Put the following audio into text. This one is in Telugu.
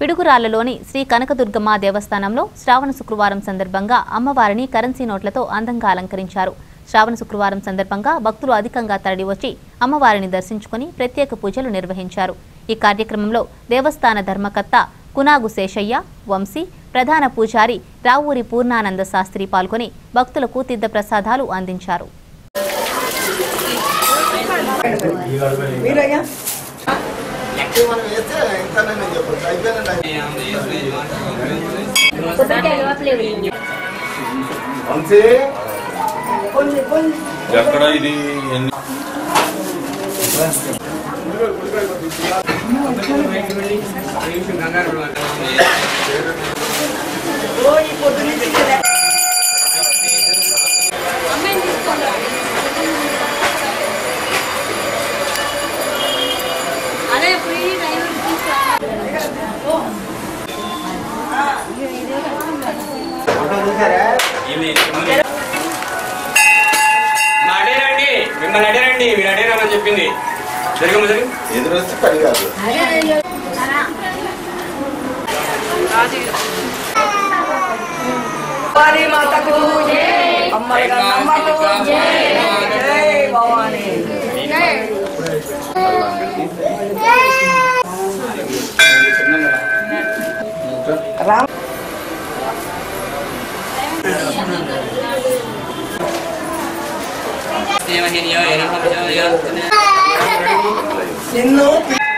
పిడుగురాళ్లలోని శ్రీ కనకదుర్గమ్మ దేవస్థానంలో శ్రావణ శుక్రవారం సందర్భంగా అమ్మవారిని కరెన్సీ నోట్లతో అందంగా అలంకరించారు శ్రావణ శుక్రవారం సందర్భంగా భక్తులు అధికంగా తరలివచ్చి అమ్మవారిని దర్శించుకుని ప్రత్యేక పూజలు నిర్వహించారు ఈ కార్యక్రమంలో దేవస్థాన ధర్మకర్త కునాగు శేషయ్య వంశీ ప్రధాన పూజారి రావూరి పూర్ణానంద శాస్త్రి పాల్గొని భక్తులకు తీర్థ ప్రసాదాలు అందించారు ఎక్కువ మనం వేస్తే ఇంతనే చెప్పచ్చు అయిపోయినండి వంశీ ఎక్కడ ఇది ఎన్ని మా అడేరండి మిమ్మల్ని అడేరండి మీరు అడేరని చెప్పింది జరిగమ్మ జరిగి ఎదురొస్తే పని కాదు భవానీ మాతకు అమ్మల అమ్మకు జై భవానీ రామ్ నిన్ను